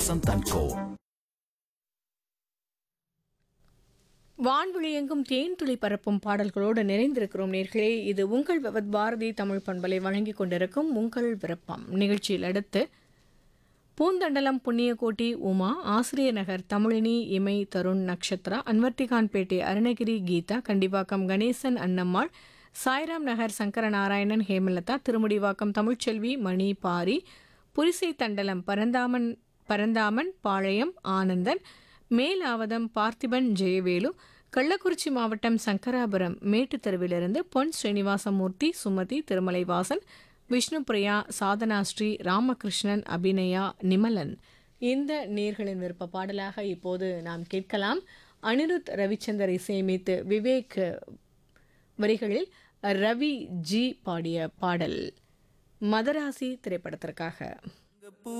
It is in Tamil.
வசந்த் அண்ட் கோ வான்வெளி எங்கும் தேன் துளி பரப்பும் பாடல்களோடு நிறைந்திருக்கிறோம் நேர்களே இது உங்கள் விவத் பாரதி தமிழ் பண்பலை வழங்கிக் கொண்டிருக்கும் உங்கள் விருப்பம் நிகழ்ச்சியில் அடுத்து பூந்தண்டலம் புண்ணியகோட்டி உமா ஆசிரியர் நகர் தமிழினி இமை தருண் நக்ஷத்ரா அன்வர்த்திகான்பேட்டை அருணகிரி கீதா கண்டிவாக்கம் கணேசன் அன்னம்மாள் சாய்ராம் நகர் சங்கரநாராயணன் ஹேமலதா திருமுடிவாக்கம் தமிழ்ச்செல்வி மணி பாரி புரிசை தண்டலம் பரந்தாமன் பரந்தாமன் பாளையம் ஆனந்தன் மேலாவதம் பார்த்திபன் ஜெயவேலு கள்ளக்குறிச்சி மாவட்டம் சங்கராபுரம் மேட்டுத்தெருவிலிருந்து பொன் ஸ்ரீனிவாசமூர்த்தி சுமதி திருமலைவாசன் விஷ்ணுபிரியா சாதனா ஸ்ரீ ராமகிருஷ்ணன் அபிநயா நிமலன் இந்த நேர்களின் விருப்ப பாடலாக இப்போது நாம் கேட்கலாம் அனிருத் ரவிச்சந்தர் இசையமைத்து விவேக் வரிகளில் ரவி ஜி பாடிய பாடல் மதராசி திரைப்படத்திற்காக